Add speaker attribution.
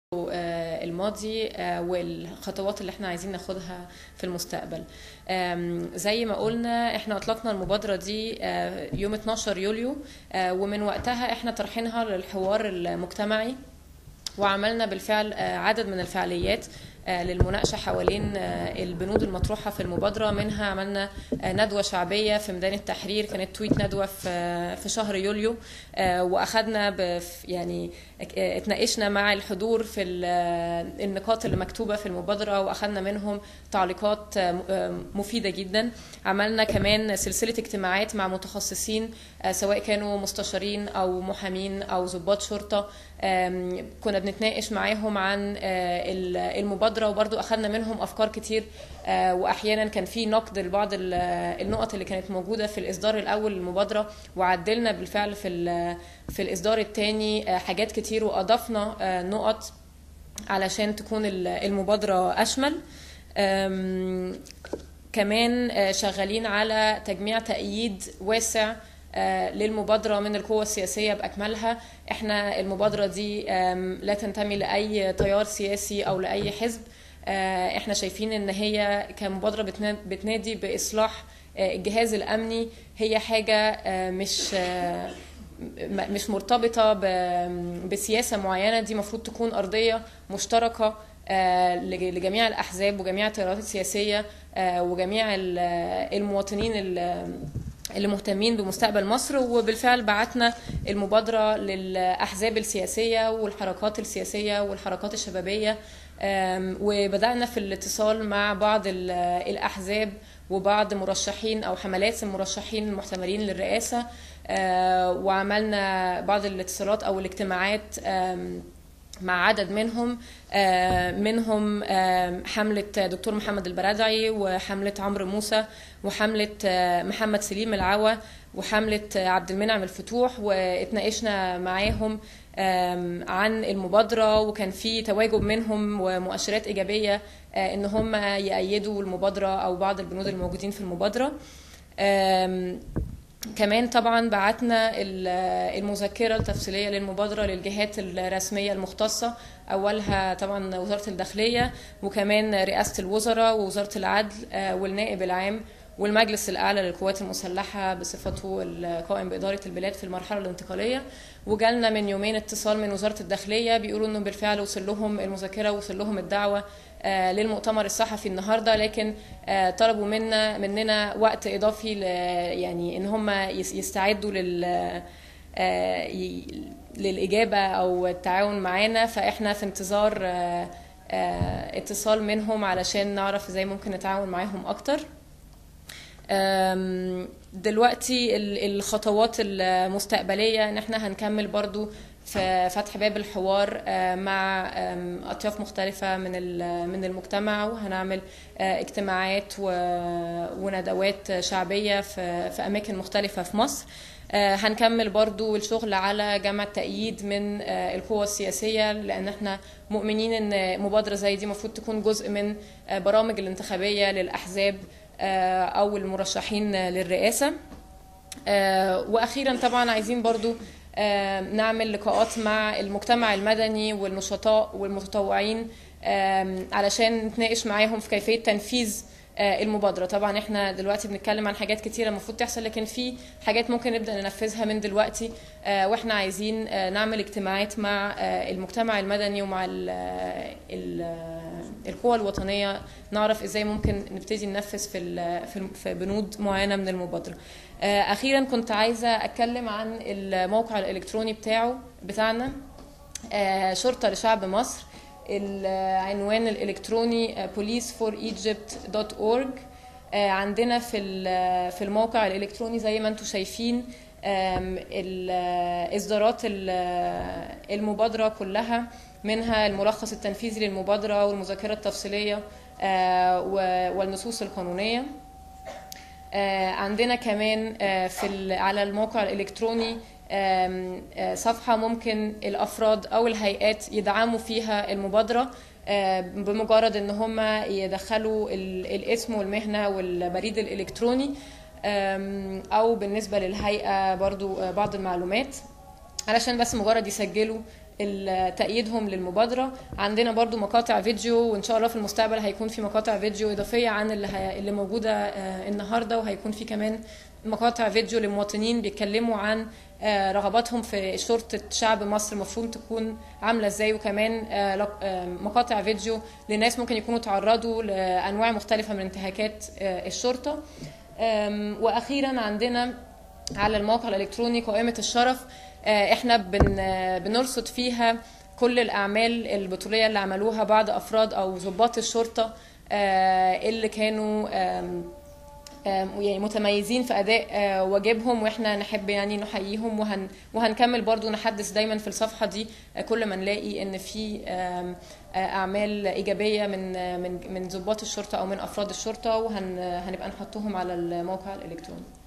Speaker 1: الماضي والخطوات اللي احنا عايزين ناخدها في المستقبل زي ما قلنا احنا اطلقنا المبادرة دي يوم 12 يوليو ومن وقتها احنا طرحينها للحوار المجتمعي وعملنا بالفعل عدد من الفعاليات للمناقشه حوالين البنود المطروحه في المبادره منها عملنا ندوه شعبيه في ميدان التحرير كانت تويت ندوه في في شهر يوليو واخدنا يعني اتناقشنا مع الحضور في النقاط اللي مكتوبه في المبادره واخدنا منهم تعليقات مفيده جدا عملنا كمان سلسله اجتماعات مع متخصصين سواء كانوا مستشارين او محامين او ضباط شرطه كنا بنتناقش معاهم عن المبادره وبرضو اخذنا منهم افكار كتير واحيانا كان في نقد لبعض النقط اللي كانت موجوده في الاصدار الاول للمبادره وعدلنا بالفعل في في الاصدار الثاني حاجات كتير واضفنا نقط علشان تكون المبادره اشمل كمان شغالين على تجميع تأييد واسع للمبادرة من القوى السياسية بأكملها احنا المبادرة دي لا تنتمي لأي تيار سياسي أو لأي حزب احنا شايفين ان هي كمبادرة بتنادي بإصلاح الجهاز الأمني هي حاجة مش مش مرتبطة بسياسة معينة دي مفروض تكون أرضية مشتركة لجميع الأحزاب وجميع التيارات السياسية وجميع المواطنين اللي مهتمين بمستقبل مصر وبالفعل بعتنا المبادرة للأحزاب السياسية والحركات السياسية والحركات الشبابية وبدأنا في الاتصال مع بعض الأحزاب وبعض مرشحين أو حملات المرشحين المحتملين للرئاسة وعملنا بعض الاتصالات أو الاجتماعات مع عدد منهم منهم حملة دكتور محمد البرادعي وحملة عمرو موسى وحملة محمد سليم العوا وحملة عبد المنعم الفتوح واتناقشنا معاهم عن المبادرة وكان في تواجد منهم ومؤشرات إيجابية إن هم يأيدوا المبادرة أو بعض البنود الموجودين في المبادرة كمان طبعا بعتنا المذكره التفصيليه للمبادره للجهات الرسميه المختصه اولها طبعا وزاره الداخليه وكمان رئاسه الوزراء ووزاره العدل والنائب العام والمجلس الاعلى للقوات المسلحه بصفته القائم باداره البلاد في المرحله الانتقاليه وجالنا من يومين اتصال من وزاره الداخليه بيقولوا انه بالفعل وصل لهم المذكره وصل لهم الدعوه للمؤتمر الصحفي النهارده لكن طلبوا منا مننا وقت اضافي يعني ان هم يستعدوا لل للاجابه او التعاون معانا فاحنا في انتظار اتصال منهم علشان نعرف ازاي ممكن نتعاون معاهم اكتر دلوقتي الخطوات المستقبليه ان احنا هنكمل برضو في فتح باب الحوار مع اطياف مختلفه من من المجتمع وهنعمل اجتماعات وندوات شعبيه في في اماكن مختلفه في مصر هنكمل برضو الشغل على جمع التأييد من القوى السياسية لأن احنا مؤمنين أن مبادرة زي دي المفروض تكون جزء من برامج الانتخابية للأحزاب أو المرشحين للرئاسة وأخيرا طبعا عايزين برضو نعمل لقاءات مع المجتمع المدني والنشطاء والمتطوعين علشان نتناقش معاهم في كيفية تنفيذ المبادرة طبعا احنا دلوقتي بنتكلم عن حاجات كتيرة المفروض تحصل لكن في حاجات ممكن نبدأ ننفذها من دلوقتي واحنا عايزين نعمل اجتماعات مع المجتمع المدني ومع ال ال القوى الوطنية نعرف ازاي ممكن نبتدي ننفذ في في بنود معينة من المبادرة اخيرا كنت عايزة اتكلم عن الموقع الالكتروني بتاعه بتاعنا شرطة لشعب مصر العنوان الالكتروني policeforegypt.org عندنا في في الموقع الالكتروني زي ما انتم شايفين اصدارات المبادره كلها منها الملخص التنفيذي للمبادره والمذكره التفصيليه والنصوص القانونيه عندنا كمان في على الموقع الالكتروني صفحة ممكن الأفراد أو الهيئات يدعموا فيها المبادرة بمجرد ان هم يدخلوا الاسم والمهنة والبريد الإلكتروني او بالنسبة للهيئة برضو بعض المعلومات علشان بس مجرد يسجلوا ال- تأييدهم للمبادرة عندنا برضو مقاطع فيديو وإن شاء الله في المستقبل هيكون في مقاطع فيديو إضافية عن اللي, هي... اللي موجودة آه، النهاردة وهيكون في كمان مقاطع فيديو لمواطنين بيتكلموا عن آه، رغباتهم في شرطة شعب مصر المفروض تكون عاملة ازاي وكمان آه، لق- آه، مقاطع فيديو لناس ممكن يكونوا تعرضوا لأنواع مختلفة من انتهاكات آه، الشرطة آم، وأخيرا عندنا على الموقع الإلكتروني قائمة الشرف آه، احنا بن آه، بنرصد فيها كل الأعمال البطولية اللي عملوها بعض أفراد أو ضباط الشرطة آه، اللي كانوا آم، آم، يعني متميزين في اداء آه، واجبهم واحنا نحب يعني نحييهم وهن وهنكمل برضو نحدث دايما في الصفحه دي آه، كل ما نلاقي ان في آم، آه، اعمال ايجابيه من آه، من من ضباط الشرطه او من افراد الشرطه وهنبقى نحطهم على الموقع الالكتروني